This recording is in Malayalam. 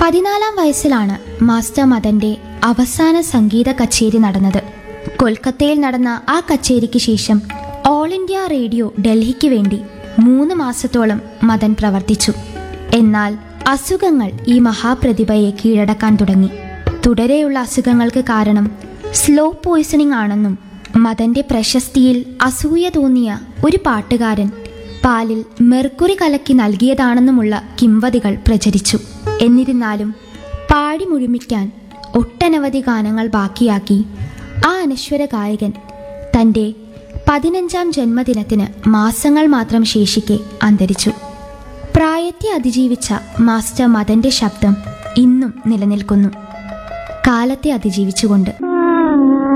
പതിനാലാം വയസ്സിലാണ് മാസ്റ്റർ മദന്റെ അവസാന സംഗീത കച്ചേരി നടന്നത് കൊൽക്കത്തയിൽ നടന്ന ആ കച്ചേരിക്ക് ശേഷം ഓൾ ഇന്ത്യ റേഡിയോ ഡൽഹിക്ക് വേണ്ടി മൂന്ന് മാസത്തോളം മദൻ പ്രവർത്തിച്ചു എന്നാൽ അസുഖങ്ങൾ ഈ മഹാപ്രതിഭയെ കീഴടക്കാൻ തുടങ്ങി തുടരെയുള്ള അസുഖങ്ങൾക്ക് കാരണം സ്ലോ പോയിസണിംഗ് ആണെന്നും മദന്റെ പ്രശസ്തിയിൽ അസൂയ തോന്നിയ ഒരു പാട്ടുകാരൻ പാലിൽ മെർക്കുറി കലക്കി നൽകിയതാണെന്നുമുള്ള കിംവദികൾ പ്രചരിച്ചു എന്നിരുന്നാലും പാടി മുഴുമിക്കാൻ ഒട്ടനവധി ഗാനങ്ങൾ ബാക്കിയാക്കി ആ അനശ്വര ഗായകൻ തൻ്റെ പതിനഞ്ചാം ജന്മദിനത്തിന് മാസങ്ങൾ മാത്രം ശേഷിക്കെ അന്തരിച്ചു പ്രായത്തെ അതിജീവിച്ച മാസ്റ്റർ മദന്റെ ശബ്ദം ഇന്നും നിലനിൽക്കുന്നു കാലത്തെ അതിജീവിച്ചുകൊണ്ട്